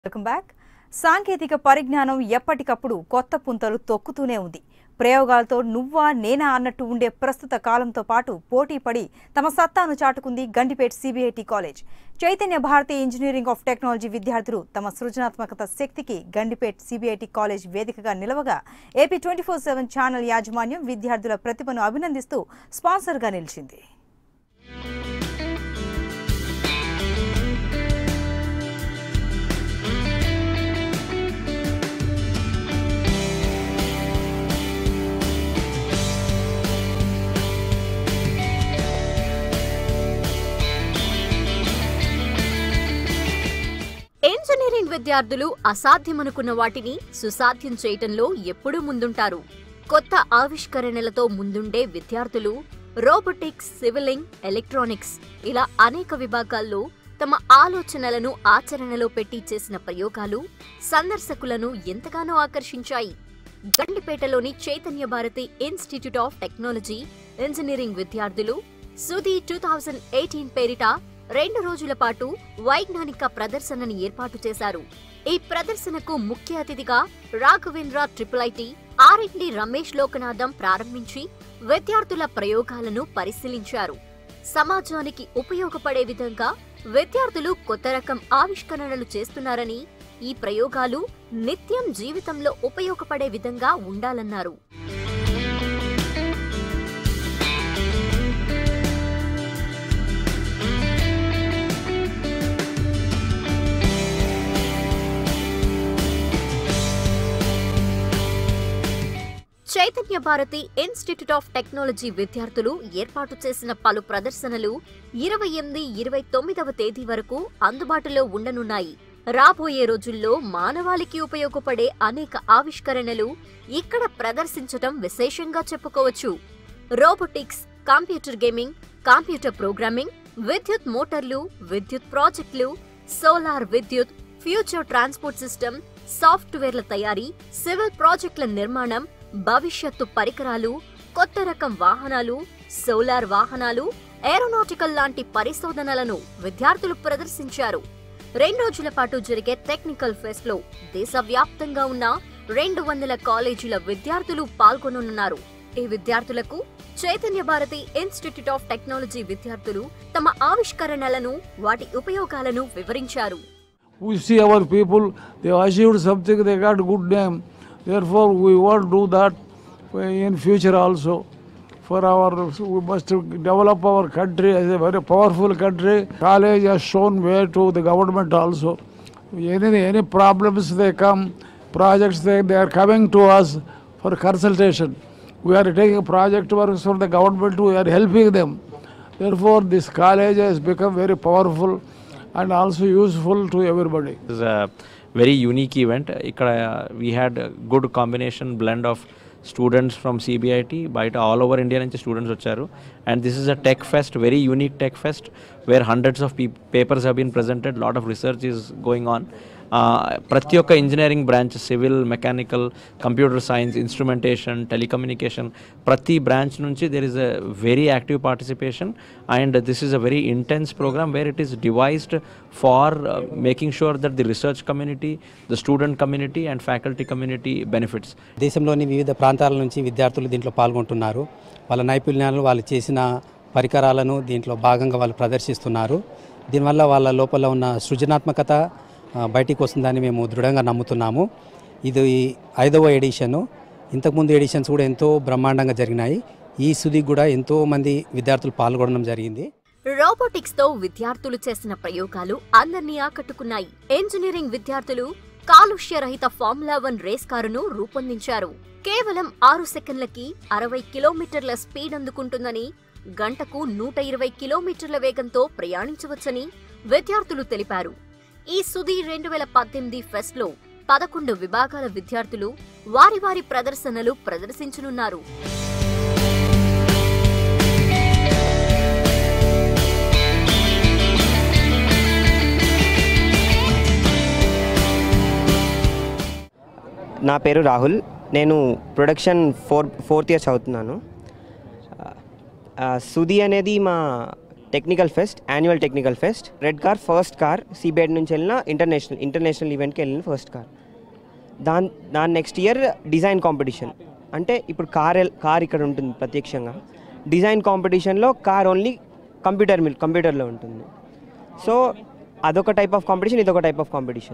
Welcome back సాంకేతిక పరిజ్ఞానం ఎప్పటికప్పుడు కొత్త పుంతలు తొక్కుతూనే ఉంది ప్రయోగాలతో నువ్వా నేనా అన్నట్టు ఉండే ప్రస్తుత కాలంతో పాటు పోటీ పడి తమ సత్తాను చాటుకుంది Gandipet CBIT college Chaitanya Bharathi engineering of technology విద్యార్థులు తమ సృజనాత్మకత శక్తికి గండిపేట్ సిబిఐటి కాలేజ్ వేదికగా నిలవగా AP twenty four seven channel యాజమాన్యం విద్యార్థుల ప్రతిభను అభినందిస్తూ స్పాన్సర్గా నిలిచింది ఇంజనీరింగ్ విద్యార్థులు అసాధ్యమనుకున్న వాటిని సుసాధ్యం చేయటంలో ఎప్పుడూ ముందుంటారు కొత్త ఆవిష్కరణలతో ముందుండే విద్యార్థులు రోబోటిక్స్ సివిలింగ్ ఎలక్ట్రానిక్స్ ఇలా అనేక విభాగాల్లో తమ ఆలోచనలను ఆచరణలో పెట్టి చేసిన ప్రయోగాలు సందర్శకులను ఎంతగానో ఆకర్షించాయి గండిపేటలోని Chaitanya Bharathi institute of technology engineering విద్యార్థులు సుది టూ థౌజండ్ ఎయిటీన్ పేరిట రెండు రోజుల పాటు వైజ్ఞానిక ప్రదర్శనని ఏర్పాటు చేశారు ఈ ప్రదర్శనకు ముఖ్య అతిథిగా Raghavendra triple IT RMD Ramesh Lokanatham ప్రారంభించి విద్యార్థుల ప్రయోగాలను పరిశీలించారు సమాజానికి ఉపయోగపడే విధంగా విద్యార్థులు కొత్త రకం ఆవిష్కరణలు చేస్తున్నారని ఈ ప్రయోగాలు నిత్యం జీవితంలో ఉపయోగపడే విధంగా ఉండాలన్నారు Chaitanya Bharathi institute of technology విద్యార్థులు ఏర్పాటు చేసిన పలు ప్రదర్శనలు ఇరవై ఎనిమిది ఇరవై తొమ్మిదవ తేదీ వరకు అందుబాటులో ఉండనున్నాయి రాబోయే రోజుల్లో మానవాళికి ఉపయోగపడే అనేక ఆవిష్కరణలు ఇక్కడ ప్రదర్శించటం విశేషంగా చెప్పుకోవచ్చు robotics computer gaming computer programming విద్యుత్ మోటార్లు విద్యుత్ ప్రాజెక్టులు సోలార్ విద్యుత్ ఫ్యూచర్ ట్రాన్స్పోర్ట్ సిస్టమ్ సాఫ్ట్వేర్ల తయారీ సివిల్ ప్రాజెక్టుల నిర్మాణం భవిష్యత్తు పరికరాలు కొత్త రకం వాహనాలు సోలార్ వాహనాలు ఏరోనాటికల్ లాంటి పరిశోధనలను విద్యార్థులు ప్రదర్శించారు రెండు రోజుల పాటు జరిగే టెక్నికల్ ఫెస్ట్ లో దేశవ్యాప్తంగా ఉన్న రెండు వందల కాలేజీల విద్యార్థులు పాల్గొననున్నారు ఈ విద్యార్థులకు Chaitanya Bharathi institute of technology విద్యార్థులు తమ ఆవిష్కరణలను వాటి ఉపయోగాలను వివరించారు We see our people, they achieved something, they got good name. Therefore, we want to do that in future also. For our, we must develop our country as a very powerful country. College has shown way to the government also. Any, any problems they come, projects they, they are coming to us for consultation. We are taking project works from the government, we are helping them. Therefore, this college has become very powerful and also useful to everybody. This is a very unique event. ఇక్కడ we had good combination blend of students from CBIT బయట all over India నుంచి students వచ్చారు and this is a tech fest very unique tech fest where hundreds of papers have been presented lot of research is going on ప్రతి ఒక్క engineering branch civil mechanical computer science instrumentation telecommunication ప్రతి branch నుంచి there is a very active participation and this is a very intense program wear it is devised for making sure that the research community the student community and faculty community benefits దేశంలోని వివిధ ప్రాంతాల నుంచి విద్యార్థులు దీంట్లో పాల్గొంటున్నారు వాళ్ళ నైపుణ్యాలు వాళ్ళు చేసిన పరికరాలను దీంట్లో భాగంగా వాళ్ళు ప్రదర్శిస్తున్నారు దీనివల్ల వాళ్ళ లోపల ఉన్న సృజనాత్మకత ఆ, బయటికి వస్తుందని మేము దృఢంగా నమ్ముతున్నాము ఇది ఐదవ ఎడిషను ఇంతకుముందు ఎడిషన్స్ కూడా ఎంతో బ్రహ్మాండంగా జరిగినాయి ఈ సుదికి కూడా ఎంతో మంది విద్యార్థులు పాల్గొనడం జరిగింది రోబోటిక్స్ తో విద్యార్థులు చేసిన ప్రయోగాలు అందరినీ ఆకట్టుకున్నాయి ఇంజనీరింగ్ విద్యార్థులు కాలుష్య రహిత ఫార్ములా వన్ రేస్ కారును రూపొందించారు కేవలం ఆరు సెకండ్లకి అరవై కిలోమీటర్ల స్పీడ్ అందుకుంటుందని గంటకు నూట ఇరవై కిలోమీటర్ల వేగంతో ప్రయాణించవచ్చని విద్యార్థులు తెలిపారు ఈ సుది రెండు వేల పద్దెనిమిది ఫెస్ట్ లో పదకొండు విభాగాల విద్యార్థులు వారి వారి ప్రదర్శనలు ప్రదర్శించనున్నారు నా పేరు రాహుల్ నేను ప్రొడక్షన్ ఫోర్ ఫోర్త్ ఇయర్ చదువుతున్నాను ఆ, సుది అనేది మా technical fest annual technical fest red car first car CBIT నుంచి వెళ్ళిన ఇంటర్నేషనల్ ఇంటర్నేషనల్ ఈవెంట్కి వెళ్ళిన ఫస్ట్ కార్ దాని దాని నెక్స్ట్ ఇయర్ డిజైన్ కాంపిటీషన్ అంటే ఇప్పుడు కార్ ఎల్- కార్ ఇక్కడ ఉంటుంది ప్రత్యక్షంగా డిజైన్ కాంపిటీషన్లో కార్ ఓన్లీ కంప్యూటర్ మిల్ కంప్యూటర్లో ఉంటుంది సో అదొక టైప్ ఆఫ్ కాంపిటీషన్ ఇదొక టైప్ ఆఫ్ కాంపిటీషన్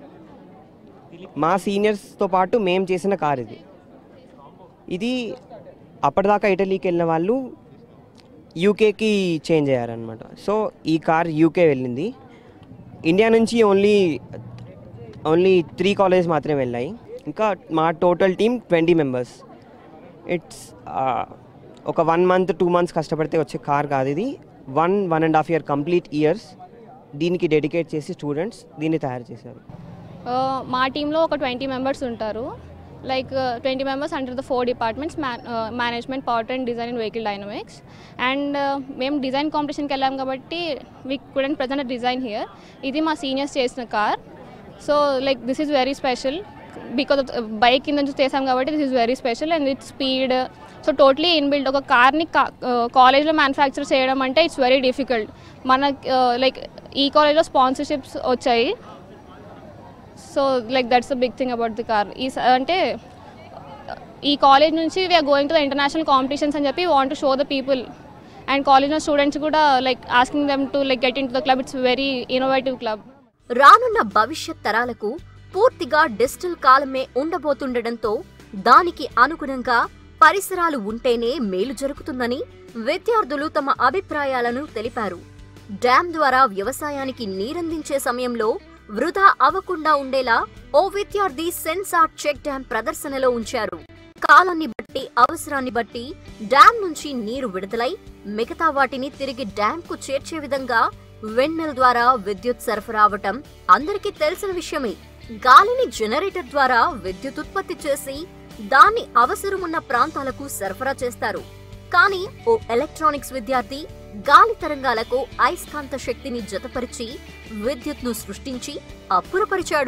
మా సీనియర్స్తో పాటు మేము చేసిన కార్ ఇది ఇది అప్పటిదాకా ఇటలీకి వెళ్ళిన వాళ్ళు యూకేకి చేంజ్ అయ్యారనమాట సో ఈ కార్ యూకే వెళ్ళింది ఇండియా నుంచి ఓన్లీ ఓన్లీ త్రీ కాలేజెస్ మాత్రమే వెళ్ళాయి ఇంకా మా total team twenty members it's ఒక వన్ మంత్ టూ మంత్స్ కష్టపడితే వచ్చే కార్ కాదు ఇది one one and half year complete years దీనికి డెడికేట్ చేసి స్టూడెంట్స్ దీన్ని తయారు చేశారు Uh, మా టీంలో ఒక ట్వంటీ మెంబర్స్ ఉంటారు like twenty members under the four departments management power and design and vehicle dynamics and మేము డిజైన్ కాంపిటీషన్కి వెళ్ళాం కాబట్టి we couldn't present design here ఇది మా సీనియర్స్ చేసిన car so like this is very special because of bike కింద నుంచి చేసాం కాబట్టి this is very special and it's speed so totally inbuilt ఒక కార్ని కాలేజ్లో మ్యానుఫ్యాక్చర్ చేయడం అంటే ఇట్స్ వెరీ డిఫికల్ట్ మన లైక్ ఈ కాలేజ్లో స్పాన్సర్షిప్స్ వచ్చాయి so like that's the big thing about the car ఈ స- అంటే ఈ కాలేజ్ నుంచి we are going to the international competitions అని చెప్పి want to show the people and కాలేజ్లో స్టూడెంట్స్ కూడా like asking them to like get in to the club it's very innovative club రానున్న భవిష్యత్ తరాలకు పూర్తిగా డిజిటల్ కాలమే ఉండబోతుండటంతో దానికి అనుగుణంగా పరిసరాలు ఉంటేనే మేలు జరుగుతుందని విద్యార్థులు తమ అభిప్రాయాలను తెలిపారు డ్యాం ద్వారా వ్యవసాయానికి నీరందించే సమయంలో వృధా అవ్వకుండా ఉండేలా ఓ విద్యార్థి సెన్సార్ చెక్ డ్యాం ప్రదర్శనలో ఉంచారు కాలాన్ని బట్టి అవసరాన్ని బట్టి డ్యాం నుంచి నీరు విడుదలై మిగతా వాటిని తిరిగి డ్యాంకు చేర్చే విధంగా వెన్నెల్ ద్వారా విద్యుత్ సరఫరా అవటం అందరికీ తెలిసిన విషయమే గాలిని జనరేటర్ ద్వారా విద్యుత్ ఉత్పత్తి చేసి దాన్ని అవసరమున్న ప్రాంతాలకు సరఫరా చేస్తారు కానీ ఓ ఎలక్ట్రానిక్స్ విద్యార్థి గాలి తరంగాలకు అయస్కాంత శక్తిని జతపరిచి విద్యుత్ను సృష్టించి అప్పురపరిచాడు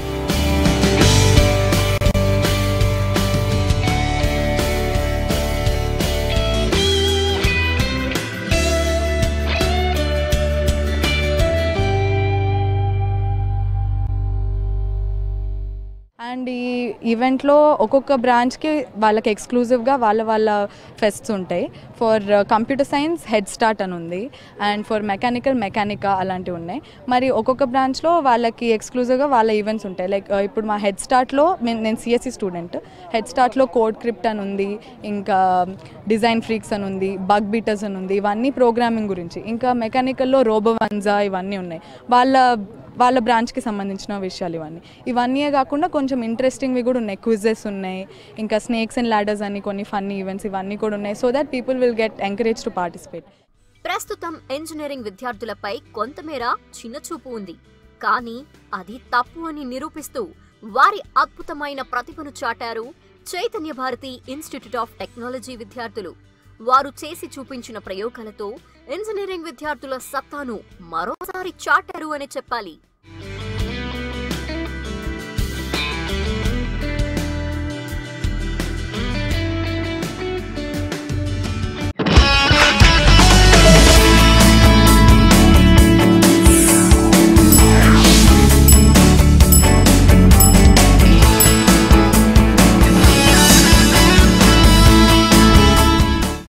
అండ్ ఈ ఈవెంట్లో ఒక్కొక్క బ్రాంచ్కి వాళ్ళకి ఎక్స్క్లూజివ్గా వాళ్ళ వాళ్ళ ఫెస్ట్స్ ఉంటాయి for computer science head start అని ఉంది అండ్ ఫర్ మెకానికల్ మెకానికా అలాంటివి ఉన్నాయి మరి ఒక్కొక్క బ్రాంచ్లో వాళ్ళకి ఎక్స్క్లూజివ్గా వాళ్ళ ఈవెంట్స్ ఉంటాయి లైక్ ఇప్పుడు మా హెడ్ స్టార్ట్లో నేను సిఎస్సి స్టూడెంట్ హెడ్ స్టార్ట్లో కోడ్ క్రిప్ట్ అని ఉంది ఇంకా డిజైన్ ఫ్రీక్స్ అని ఉంది బగ్ బీటర్స్ అని ఉంది ఇవన్నీ ప్రోగ్రామింగ్ గురించి ఇంకా మెకానికల్లో రోబోవన్జా ఇవన్నీ ఉన్నాయి వాళ్ళ వాళ్ళ బ్రాంచ్కి సంబంధించిన విషయాలు ఇవన్నీ ఇవన్నీయే కాకుండా కొంచెం ఇంట్రెస్టింగ్వి కూడా ఉన్నాయి క్విజెస్ ఉన్నాయి ఇంకా స్నేక్స్ అండ్ లాడర్స్ అని కొన్ని ఫన్నీ ఈవెంట్స్ ఇవన్నీ కూడా ఉన్నాయి so that people will get encourage to participate ప్రస్తుతం ఇంజనీరింగ్ విద్యార్థులపై కొంతమేర చిన్నచూపు ఉంది కానీ అది తప్పు అని నిరూపిస్తూ వారి అద్భుతమైన ప్రతిభను చాటారు Chaitanya Bharathi institute of technology విద్యార్థులు వారు చేసి చూపించిన ప్రయోగాలతో ఇంజనీరింగ్ విద్యార్థుల సత్తాను మరోసారి చాటారు అని చెప్పాలి